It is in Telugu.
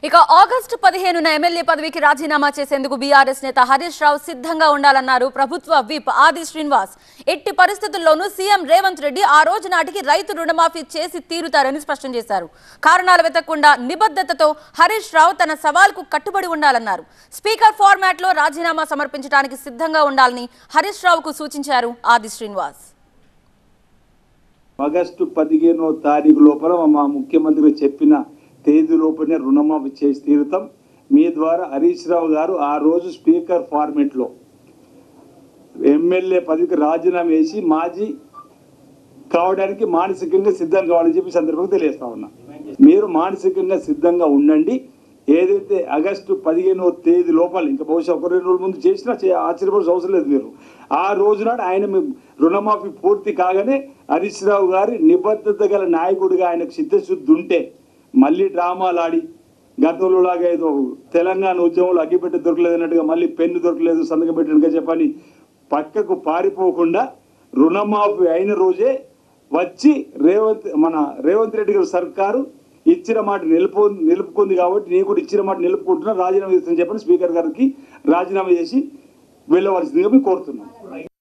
ఇక ఆగస్టు పదిహేనున ఎమ్మెల్యే పదవికి రాజీనామా చేసేందుకు బీఆర్ఎస్ నేత హరీష్ రావు సిద్ధంగా ఉండాలన్నారు ప్రభుత్వ విప్ ఆది శ్రీనివాస్ ఎట్టి పరిస్థితుల్లోనూ సీఎం రేవంత్ రెడ్డి ఆ రోజు నాటికి రైతు రుణమాఫీ చేసి తీరుతారని స్పష్టం చేశారు కారణాలు వెతకకుండా నిబద్ధతతో హరీష్ రావు తన సవాల్కు కట్టుబడి ఉండాలన్నారు స్పీకర్ ఫార్మాట్ లో రాజీనామా సమర్పించడానికి సిద్ధంగా ఉండాలని హరీష్ రావుకు సూచించారు ఆది శ్రీనివాస్ ఆగస్టు పదిహేనో తారీఖు లోపల మా ముఖ్యమంత్రి చెప్పిన తేదీ లోపలనే రుణమాఫీ చేసి తీరుతాం మీ ద్వారా హరీష్ రావు గారు ఆ రోజు స్పీకర్ ఫార్మెట్లో ఎమ్మెల్యే పదవికి రాజీనామా వేసి మాజీ కావడానికి మానసికంగా సిద్ధం కావాలని చెప్పి ఈ సందర్భంగా తెలియజేస్తా ఉన్నా మీరు మానసికంగా సిద్ధంగా ఉండండి ఏదైతే ఆగస్టు పదిహేనో తేదీ లోపల ఇంకా బహుశా ఒక రెండు రోజుల ముందు చేసినా చే- ఆశ్చర్యపడాల్సిన అవసరం లేదు మీరు ఆ రోజు నాడు ఆయన మీ రుణమాఫీ పూర్తి కాగానే హరీష్ రావు గారి నిబద్ధత గల నాయకుడిగా ఆయనకు చిత్తశుద్ధి ఉంటే మళ్ళీ డ్రామాలు ఆడి గతంలో లాగా ఏదో తెలంగాణ ఉద్యమంలో అగ్గిపెట్టి దొరకలేదు అన్నట్టుగా మళ్ళీ పెన్ను దొరకలేదు సంతకం పెట్టినట్టుగా చెప్పని పక్కకు పారిపోకుండా రుణమాఫీ అయిన రోజే వచ్చి రేవంత్ మన రేవంత్ రెడ్డి గారి సర్కారు ఇచ్చిన మాట నిలుపు నిలుపుకుంది కాబట్టి నేను కూడా ఇచ్చిన మాట నిలుపుకుంటున్నా రాజీనామా చేస్తానని చెప్పని స్పీకర్ గారికి రాజీనామా చేసి వెళ్ళవలసిందిగా మేము కోరుతున్నాం